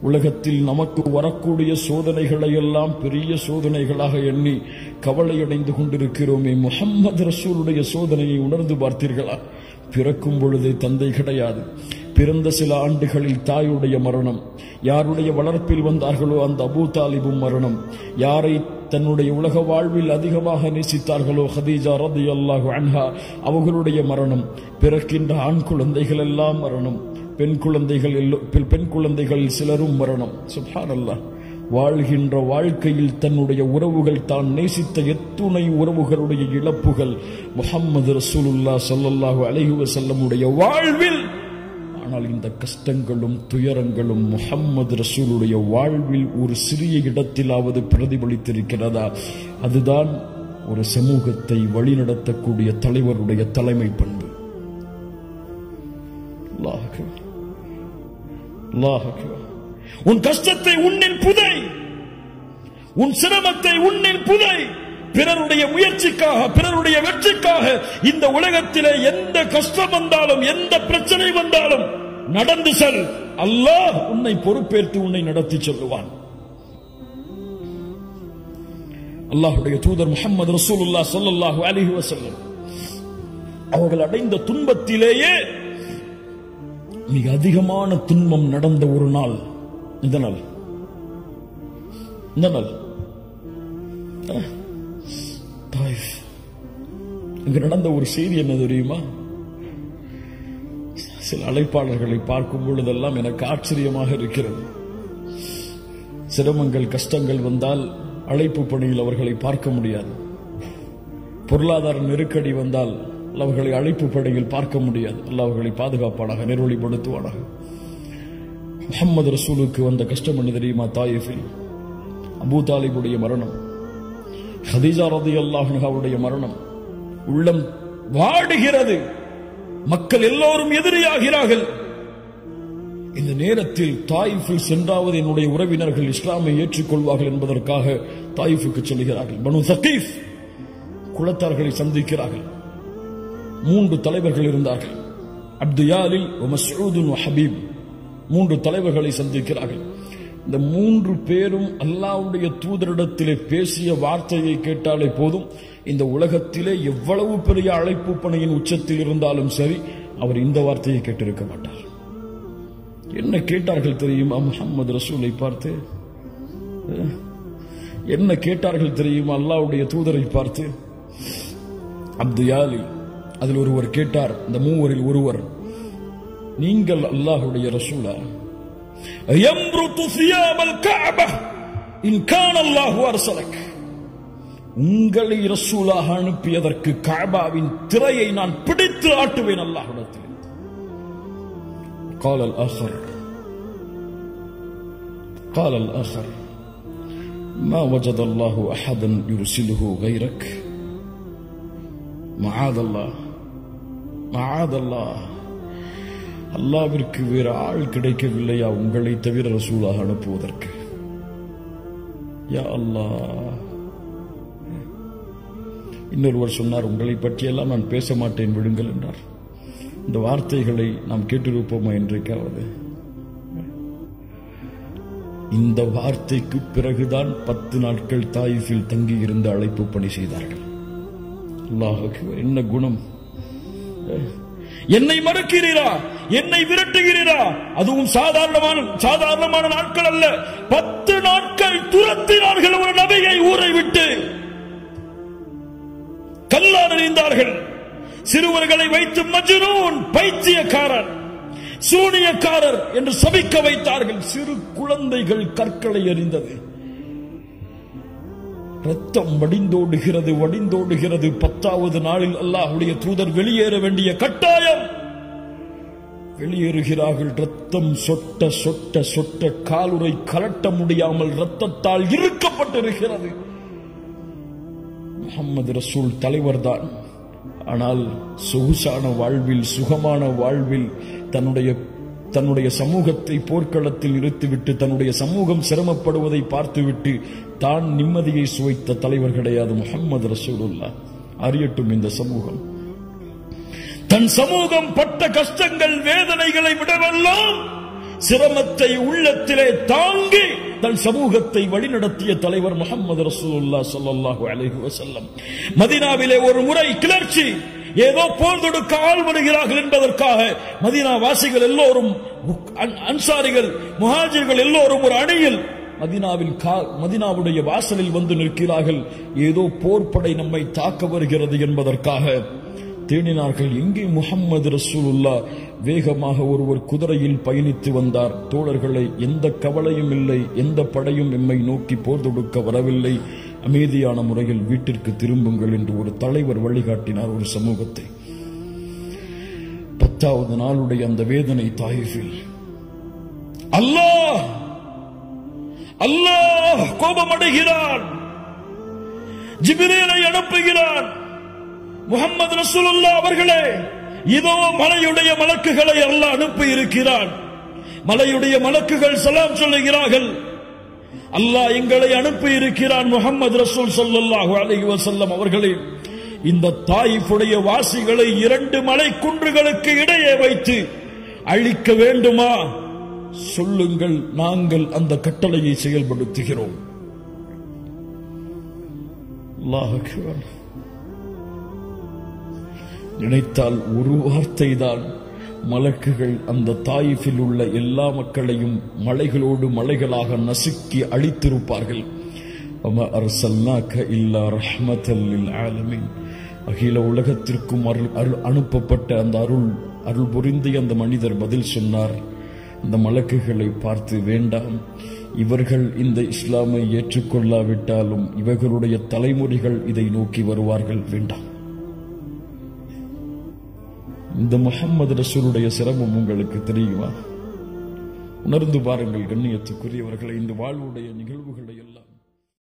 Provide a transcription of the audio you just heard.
உலகத்தில் நமக்கு வரக்கூடிய சோதனைகளை எல்லாம் பெரிய சோதனைகளாக எண்ணி கவலையடைந்து கொண்டிருக்கிறோமே முகம்மது ரசூலுடைய சோதனையை உணர்ந்து பார்த்தீர்களா பிறக்கும் பொழுதே தந்தை கிடையாது பிறந்த சில ஆண்டுகளில் தாயுடைய மரணம் யாருடைய வளர்ப்பில் வந்தார்களோ அந்த அபூ தாலிபும் மரணம் யாரை தன்னுடைய உலக வாழ்வில் அதிகமாக நேசித்தார்களோ ஹதீஜா ரதி அல்லாஹு அன்ஹா அவர்களுடைய மரணம் பிறக்கின்ற ஆண் குழந்தைகள் எல்லாம் மரணம் பெண் குழந்தைகள் எல்லோ பெண் பெண் குழந்தைகள் சிலரும் மரணம் சுப்ஹானல்லாஹ் வாழ்கின்ற வாழ்க்கையில் தன்னுடைய உறவுகள் தான் நேசித்த எத்துணை உறவுகளுடைய இழப்புகள் முஹம்மது ரசூலுல்லா ஸல்லல்லாஹு அலைஹி வஸல்லமுடைய வாழ்வில் ஆனால் இந்த கஷ்டங்களும் துயரங்களும் முஹம்மது ரசூலுடைய வாழ்வில் ஒரு சிறிய இடத்திலாவது பிரதிபலித்திருக்கிறதா அதுதான் ஒரு சமூகத்தை வழிநடத்தக்கூடிய தலைவருடைய தலைமை பண்பு அல்லாஹ் அக்பர். அல்லாஹ் அக்பர். உன் கஷ்டத்தை உன்னில் புதை உன் சிரமத்தை உன்னில் புதை பிறருடைய முயற்சிக்காக பிறருடைய வெற்றிக்காக இந்த உலகத்திலே எந்த கஷ்டம் வந்தாலும் எந்த பிரச்சனை வந்தாலும் நடந்து செல் அல்லாஹ் உன்னை பொறுப்பேற்று உன்னை நடத்தி சொல்லுவான் அல்லாஹுடைய தூதர் முகமது ரசூலுல்லா ஸல்லல்லாஹு அலைஹி வஸல்லம் அவர்கள் அடைந்த துன்பத்திலேயே மிக அதிகமான துன்பம் நடந்த ஒரு நாள் இந்த நாள் இந்த நாள் அஹ், தாயிஃப். இங்கு நடந்த ஒரு செய்தி என்ன தெரியுமா சில அழைப்பாளர்களை பார்க்கும் பொழுதெல்லாம் எனக்கு ஆச்சரியமாக இருக்கிறது சிரமங்கள் கஷ்டங்கள் வந்தால் அழைப்பு பணியில் அவர்களை பார்க்க முடியாது பொருளாதார நெருக்கடி வந்தால் அவர்களை அழைப்பு பணியில் பார்க்க முடியாது அல்லாஹ் அவர்களை பாதுகாப்பானாக நெருவழிப்படுத்துவானாக முகமது ரசூலுக்கு வந்த கஷ்டம் என்ன தெரியுமா தாயிஃபில் அபூ தாலிபுடைய மரணம் ஹதீஜா ரதி அல்லாஹுடைய மரணம் உள்ளம் வாடுகிறது மக்கள் எல்லோரும் எதிரியாகிறார்கள் இந்த நேரத்தில் தாயிஃபில் சென்றாவது என்னுடைய உறவினர்கள் இஸ்லாமை ஏற்றுக்கொள்வார்கள் என்பதற்காக தாயிஃபுக்கு செல்கிறார்கள் பனு சகீஃப் குளத்தார்களை சந்திக்கிறார்கள் மூன்று தலைவர்கள் இருந்தார்கள் அப்துயாலில் மஸ்ஊதுன் ஹபீப் மூன்று தலைவர்களை சந்திக்கிறார்கள் இந்த மூன்று பேரும் அல்லாவுடைய தூதரிடத்திலே பேசிய வார்த்தையை கேட்டாலே போதும் இந்த உலகத்திலே எவ்வளவு பெரிய அழைப்பு பணியின் உச்சத்தில் இருந்தாலும் சரி அவர் இந்த வார்த்தையை கேட்டிருக்க மாட்டார் என்ன கேட்டார்கள் தெரியுமா முகமது ரசூலை பார்த்து அஹ், என்ன கேட்டார்கள் தெரியுமா அல்லாவுடைய தூதரை பார்த்து அப்து யாலி அதில் ஒருவர் கேட்டார் இந்த மூவரில் ஒருவர் நீங்கள் அல்லாஹுடைய ரசூலா يمرط ثياب الكعبة إن كان الله أرسلك உங்களை ரசூலாக அனுப்பியதற்கு கஅபாவின் திரையை நான் பிடித்து ஆட்டுவேன் அல்லாஹ்விடத்தில் قال الآخر قال الآخر ما وجد الله أحدا يرسله غيرك معاذ الله معاذ الله அல்லாவிற்கு வேறு ஆள் கிடைக்கவில்லையா உங்களை தவிர ரசூலாக அனுப்புவதற்கு யா அல்லாஹ் இன்னொருவர் சொன்னார் உங்களை பற்றியெல்லாம் நான் பேச மாட்டேன் விடுங்கள் என்றார் இந்த வார்த்தைகளை நாம் கேட்டிருப்போமா என்றைக்காவது இந்த வார்த்தைக்கு பிறகுதான் பத்து நாட்கள் தாயிஃபில் தங்கி இருந்து அழைப்பு பணி செய்தார்கள் அல்லாஹ் அக்பர். என்ன குணம் என்னை மறுக்கிறீரா என்னை விரட்டுகிறீரா அதுவும் சாதாரணமான சாதாரணமான நாட்கள் அல்ல பத்து நாட்கள் துரத்தினார்கள் ஒரு நபியை ஊரை விட்டு கல்லால் எறிந்தார்கள் சிறுவர்களை வைத்து மஜ்னூன் பைத்தியக்காரர் சூனியக்காரர் என்று சபிக்க வைத்தார்கள் சிறு குழந்தைகள் கற்களை எறிந்தது ரத்தம் வடிந்தோடுகிறது வடிந்தோடுகிறது பத்தாவது நாளில் அல்லாஹுடைய தூதர் வெளியேற வேண்டிய கட்டாயம் வெளியேறுகிறார்கள் ரத்தம் சொட்ட சொட்ட சொட்ட காலுரை கலட்ட முடியாமல் ரத்தத்தால் இறுக்கப்பட்டிருக்கிறது முகமது ரசூல் தலைவர்தான் ஆனால் சொகுசான வாழ்வில் சுகமான வாழ்வில் தன்னுடைய தன்னுடைய சமூகத்தை போர்க்களத்தில் நிறுத்திவிட்டு தன்னுடைய சமூகம் சிரமப்படுவதை பார்த்துவிட்டு தான் நிம்மதியை சுவைத்த தலைவர் கிடையாது முகமது ரசூலுல்லா அறியட்டும் இந்த சமூகம் தன் சமூகம் பட்ட கஷ்டங்கள் வேதனைகளை விடவெல்லாம் சிரமத்தை உள்ளத்திலே தாங்கி தன் சமூகத்தை வழிநடத்திய தலைவர் முகமது ரசூலுல்லா ஸல்லல்லாஹு அலைஹி வஸல்லம் மதீனாவிலே ஒரு முறை கிளர்ச்சி ஏதோ போர் தொடுக்க ஆள் வருகிறார்கள் என்பதற்காக மதீனா வாசிகள் எல்லோரும் அன்- அன்சாரிகள் முஹாஜிர்கள் எல்லோரும் ஒரு அணியில் மதீனாவில் கா- மதீனாவுடைய வாசலில் வந்து நிற்கிறார்கள் ஏதோ போர்ப்படை நம்மை தாக்க வருகிறது என்பதற்காக தேடினார்கள் எங்கே முகம்மது ரசூலுல்லா வேகமாக ஒருவர் குதிரையில் பயணித்து வந்தார் தோழர்களை எந்த கவலையும் இல்லை எந்த படையும் எம்மை நோக்கி போர் தொடுக்க வரவில்லை அமைதியான முறையில் வீட்டிற்கு திரும்புங்கள் என்று ஒரு தலைவர் வழிகாட்டினார் ஒரு சமூகத்தை பத்தாவது நாளுடைய அந்த வேதனை தாயிஃபில் அல்லாஹ் அல்லாஹ் கோபமடைகிறான் ஜிபிரேலை அனுப்புகிறான் முகமது ரசூலுல்லா அவர்களே இதோ மலையுடைய மலக்குகளை அல்லாஹ் அனுப்பி இருக்கிறான் மலையுடைய மலக்குகள் சலாம் சொல்லுகிறார்கள் அல்லாஹ் எங்களை அனுப்பி இருக்கிறான் முகமது ரசூல் ஸல்லல்லாஹு அலைஹி வஸல்லம் அவர்களே இந்த தாயிஃபுடைய வாசிகளை இரண்டு மலை குன்றுகளுக்கு இடையே வைத்து அழிக்க வேண்டுமா சொல்லுங்கள் நாங்கள் அந்த கட்டளையை செயல்படுத்துகிறோம் அல்லாஹ் அக்பர். நினைத்தால் ஒரு வார்த்தை தான் மலக்குகள் அந்த தாயிஃபில் உள்ள எல்லா மக்களையும் மலைகளோடு மலைகளாக நசுக்கி அழித்திருப்பார்கள் وَمَا أَرْسَلْنَاكَ إِلَّا رَحْمَةً لِلْعَالَمِينَ அகில உலகத்திற்கும் அருள் அருள் அனுப்பப்பட்ட அந்த அருள் அருள் புரிந்திய அந்த மனிதர் பதில் சொன்னார் அந்த மலக்குகளை பார்த்து வேண்டாம் இவர்கள் இந்த இஸ்லாமை ஏற்றுக்கொள்ளாவிட்டாலும் இவர்களுடைய தலைமுறைகள் இதை நோக்கி வருவார்கள் வேண்டாம் இந்த முகம்மது ரசூலுடைய சிரமம் உங்களுக்கு தெரியுமா உணர்ந்து பாருங்கள் கண்ணியத்துக்குரியவர்களை இந்த வாழ்வுடைய நிகழ்வுகளை